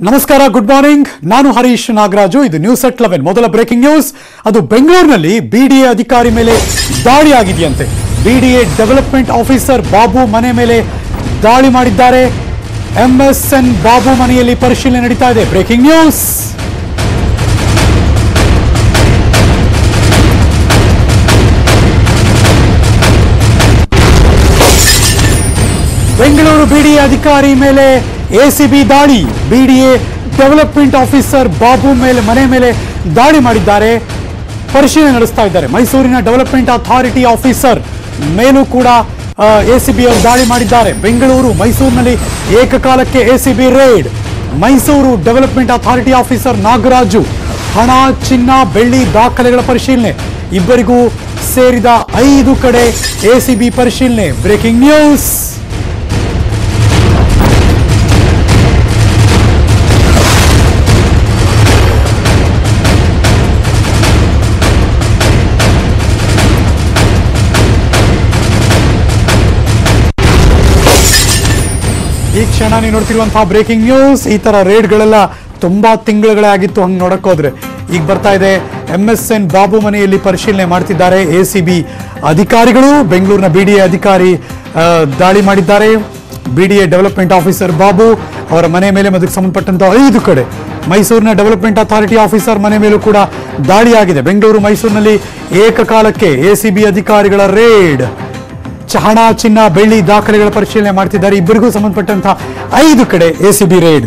ನಮಸ್ಕಾರ good morning ನಾನು ಹರೀಶ್ ನಾಗರಾಜು ಇದು ನ್ಯೂಸ್ ಅಟ್ ಲೆವೆನ್ ಮೊದಲ ಬ್ರೇಕಿಂಗ್ ನ್ಯೂಸ್ ಅದು ಬೆಂಗಳೂರಿನಲ್ಲಿ ಬಿಡಿಎ ಅಧಿಕಾರಿ ಮೇಲೆ ದಾಳಿ ಆಗಿದೆಯಂತೆ ಬಿಡಿಎ ಡೆವಲಪ್ಮೆಂಟ್ ಆಫೀಸರ್ ಬಾಬು ಮನೆ ಮೇಲೆ ದಾಳಿ ಮಾಡಿದ್ದಾರೆ ಎಂಎಸ್ಎನ್ ಬಾಬು ಮನೆಯಲ್ಲಿ ಪರಿಶೀಲನೆ ನಡೀತಾ ಇದೆ ಬ್ರೇಕಿಂಗ್ ನ್ಯೂಸ್ ಬೆಂಗಳೂರು ಬಿಡಿಎ ಅಧಿಕಾರಿ ಮೇಲೆ ಎಸಿಬಿ ದಾಳಿ ಬಿಡಿಎ ಡೆವಲಪ್ಮೆಂಟ್ ಆಫೀಸರ್ ಬಾಬು ಮೇಲೆ ಮನೆ ಮೇಲೆ ದಾಳಿ ಮಾಡಿದ್ದಾರೆ ಪರಿಶೀಲನೆ ನಡೆಸ್ತಾ ಇದ್ದಾರೆ ಮೈಸೂರಿನ ಡೆವಲಪ್ಮೆಂಟ್ ಅಥಾರಿಟಿ ಆಫೀಸರ್ ಮೇಲೂ ಕೂಡ ಎಸಿಬಿ ಅವರು ದಾಳಿ ಮಾಡಿದ್ದಾರೆ ಬೆಂಗಳೂರು ಮೈಸೂರಿನಲ್ಲಿ ಏಕಕಾಲಕ್ಕೆ ACB raid Mysuru development authority officer Nagaraju ಹಣ ಚಿನ್ನ ಬೆಳ್ಳಿ ದಾಖಲೆಗಳ ಪರಿಶೀಲನೆ ಇಬ್ಬರಿಗೂ ಸೇರಿದ ಐದು ಕಡೆ ಎಸಿಬಿ ಪರಿಶೀಲನೆ ಬ್ರೇಕಿಂಗ್ ನ್ಯೂಸ್ ಈ ಕ್ಷಣ ನೀವು ನೋಡ್ತಿರುವಂತಹ ಬ್ರೇಕಿಂಗ್ ನ್ಯೂಸ್ ಈ ತರ ರೇಡ್ಗಳೆಲ್ಲ ತುಂಬಾ ತಿಂಗಳುಗಳೇ ಆಗಿತ್ತು ಹಂಗೆ ನೋಡಕ್ ಹೋದ್ರೆ ಈಗ ಬರ್ತಾ ಇದೆ ಎಂ ಎಸ್ ಎನ್ ಬಾಬು ಮನೆಯಲ್ಲಿ ಪರಿಶೀಲನೆ ಮಾಡ್ತಿದ್ದಾರೆ ಎ ಸಿ ಬಿ ಅಧಿಕಾರಿಗಳು ಬೆಂಗಳೂರಿನ ಬಿ ಡಿ ಎ ಅಧಿಕಾರಿ ಆ, ದಾಳಿ ಮಾಡಿದ್ದಾರೆ B D A development officer Babu ಅವರ ಮನೆ ಮೇಲೆ ಅದಕ್ಕೆ ಸಂಬಂಧಪಟ್ಟಂತ ಐದು ಕಡೆ ಮೈಸೂರಿನ ಡೆವಲಪ್ಮೆಂಟ್ ಅಥಾರಿಟಿ ಆಫೀಸರ್ ಮನೆ ಮೇಲೂ ಕೂಡ ದಾಳಿಯಾಗಿದೆ ಬೆಂಗಳೂರು ಮೈಸೂರಿನಲ್ಲಿ ಏಕಕಾಲಕ್ಕೆ ಎ ಸಿ ಬಿ ಅಧಿಕಾರಿಗಳ ರೇಡ್ ಚ- ಹಣ ಚಿನ್ನ ಬೆಳ್ಳಿ ದಾಖಲೆಗಳ ಪರಿಶೀಲನೆ ಮಾಡ್ತಿದ್ದಾರೆ ಇಬ್ಬರಿಗೂ ಸಂಬಂಧಪಟ್ಟಂತಹ ಐದು ಕಡೆ ಎಸಿಬಿ ರೇಡ್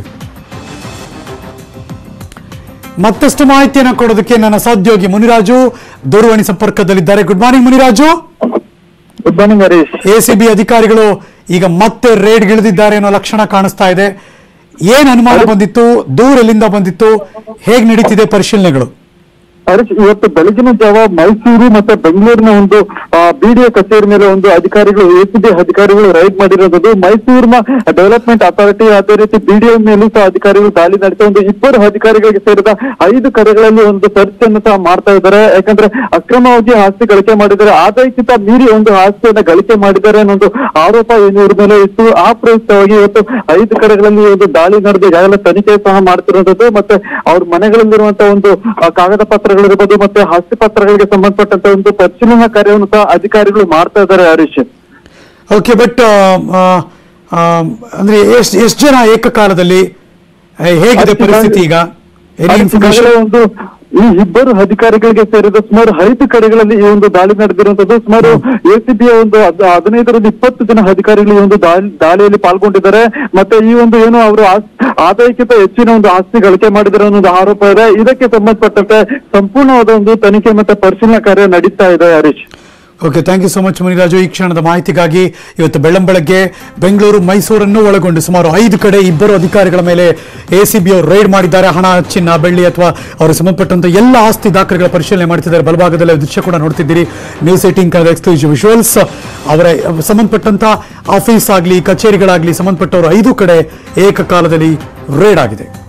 ಮತ್ತಷ್ಟು ಮಾಹಿತಿಯನ್ನು ಕೊಡೋದಕ್ಕೆ ನನ್ನ ಸಹೋದ್ಯೋಗಿ ಮುನಿರಾಜು ದೂರವಾಣಿ ಸಂಪರ್ಕದಲ್ಲಿದ್ದಾರೆ good morning Muniraju good morning Harish ACB ಅಧಿಕಾರಿಗಳು ಈಗ ಮತ್ತೆ ರೇಡ್ಗಿಳಿದಿದ್ದಾರೆ ಅನ್ನೋ ಲಕ್ಷಣ ಕಾಣಿಸ್ತಾ ಇದೆ ಏನ್ ಅನುಮಾನ ಬಂದಿತ್ತು ದೂರ ಎಲ್ಲಿಂದ ಬಂದಿತ್ತು ಹೇಗ್ ನಡೀತಿದೆ ಪರಿಶೀಲನೆಗಳು ಹರೀಶ್ ಇವತ್ತು ಬೆಳಗಿನ ಜಾವ ಮೈಸೂರು ಮತ್ತೆ ಬೆಂಗಳೂರಿನ ಒಂದು ಬಿಡಿಎ ಕಚೇರಿ ಮೇಲೆ ಒಂದು ಅಧಿಕಾರಿಗಳು ಎಸಿಬಿ ಅಧಿಕಾರಿಗಳು ರೈಡ್ ಮಾಡಿರೋದು ಮೈಸೂರಿನ ಡೆವಲಪ್ಮೆಂಟ್ ಅಥಾರಿಟಿ ಅದೇ ರೀತಿ ಬಿಡಿಎ ಮೇಲೂ ಸಹ ಅಧಿಕಾರಿಗಳು ದಾಳಿ ನಡೆಸಿ ಒಂದು ಇಬ್ಬರು ಅಧಿಕಾರಿಗಳಿಗೆ ಸೇರಿದ ಐದು ಕಡೆಗಳಲ್ಲಿ ಒಂದು ಸರ್ಚ್ ಅನ್ನು ಸಹ ಮಾಡ್ತಾ ಇದ್ದಾರೆ ಯಾಕಂದ್ರೆ ಅಕ್ರಮವಾಗಿ ಆಸ್ತಿ ಗಳಿಕೆ ಮಾಡಿದ್ದಾರೆ ಆದಾಯಕ್ಕಿಂತ ಮೀರಿ ಒಂದು ಆಸ್ತಿಯನ್ನ ಗಳಿಕೆ ಮಾಡಿದ್ದಾರೆ ಅನ್ನೋ ಒಂದು ಆರೋಪ ಏನು ಇವ್ರ ಮೇಲೆ ಇತ್ತು ಆ ಪ್ರಯುಕ್ತವಾಗಿ ಇವತ್ತು ಐದು ಕಡೆಗಳಲ್ಲಿ ಒಂದು ದಾಳಿ ನಡೆದು ಈಗಾಗಲೇ ತನಿಖೆ ಸಹ ಮಾಡ್ತಿರೋದು ಮತ್ತೆ ಅವ್ರ ಮನೆಗಳಲ್ಲಿರುವಂತಹ ಒಂದು ಆ, ಕಾಗದ ಪತ್ರಗಳಿರ್ಬೋದು ಮತ್ತೆ ಆಸ್ತಿ ಪತ್ರಗಳಿಗೆ ಸಂಬಂಧಪಟ್ಟಂತ ಒಂದು ಪರಿಶೀಲನಾ ಕಾರ್ಯವನ್ನು ಸಹ ಅಧಿಕಾರಿಗಳು ಮಾಡ್ತಾ ಇದ್ದಾರೆ ಹರೀಶ್ ಓಕೆ ಬಟ್ ಅಂದ್ರೆ ಎಷ್ಟು ಎಷ್ಟು ಜನ ಏಕಕಾಲದಲ್ಲಿ ಆ, ಹೇಗಿದೆ ಪರಿಸ್ಥಿತಿ ಈಗ ಎನಿ ಅದಕ್ಕೆ ಇನ್ಫಾರ್ಮೇಶನ್ ಈಗಾಗಲೇ ಒಂದು ಈ ಇಬ್ಬರು ಅಧಿಕಾರಿಗಳಿಗೆ ಸೇರಿದ ಸುಮಾರು ಐದು ಕಡೆಗಳಲ್ಲಿ ಈ ಒಂದು ದಾಳಿ ನಡೆದಿರುವಂತದ್ದು ಸುಮಾರು ಎಸಿಬಿಯ ಒಂದು ಹದ್- ಹದಿನೈದರಿಂದ ಇಪ್ಪತ್ತು ಜನ ಅಧಿಕಾರಿಗಳು ಈ ಒಂದು ದಾಳಿ ದಾಳಿಯಲ್ಲಿ ಪಾಲ್ಗೊಂಡಿದ್ದಾರೆ ಮತ್ತೆ ಈ ಒಂದು ಏನು ಅವರು ಆಸ್- ಆದಾಯಕ್ಕಿಂತ ಹೆಚ್ಚಿನ ಒಂದು ಆಸ್ತಿ ಗಳಿಕೆ ಮಾಡಿದ್ದಾರೆ ಅನ್ನೋ ಒಂದು ಆರೋಪ ಇದೆ ಇದಕ್ಕೆ ಸಂಬಂಧಪಟ್ಟಂತೆ ಸಂಪೂರ್ಣವಾದ ಒಂದು ತನಿಖೆ ಮತ್ತೆ ಪರಿಶೀಲನಾ ಕಾರ್ಯ ನಡೀತಾ ಇದೆ Harish okay thank you so much Muniraju ಈ ಕ್ಷಣದ ಮಾಹಿತಿಗಾಗಿ ಇವತ್ತು ಬೆಳ್ಳಂಬೆಳಗ್ಗೆ ಬೆಂಗಳೂರು ಮೈಸೂರನ್ನು ಒಳಗೊಂಡು ಸುಮಾರು ಐದು ಕಡೆ ಇಬ್ಬರು ಅಧಿಕಾರಿಗಳ ಮೇಲೆ ಎ ಸಿ ಬಿ ಅವರು ರೈಡ್ ಮಾಡಿದ್ದಾರೆ ಹಣ ಚಿನ್ನ ಬೆಳ್ಳಿ ಅಥವಾ ಅವರಿಗೆ ಸಂಬಂಧಪಟ್ಟಂತ ಎಲ್ಲ ಆಸ್ತಿ ದಾಖಲೆಗಳ ಪರಿಶೀಲನೆ ಮಾಡ್ತಿದ್ದಾರೆ ಬಲಭಾಗದಲ್ಲಿ ದೃಶ್ಯ ಕೂಡ ನೋಡ್ತಿದ್ದೀರಿ news eighteen Kannada exclusive visuals ಅವರ ಸಂಬಂಧಪಟ್ಟಂತ ಆಫೀಸ್ ಆಗಲಿ ಕಚೇರಿಗಳಾಗಲಿ ಸಂಬಂಧಪಟ್ಟವರು ಐದು ಕಡೆ ಏಕಕಾಲದಲ್ಲಿ ರೇಡ್ ಆಗಿದೆ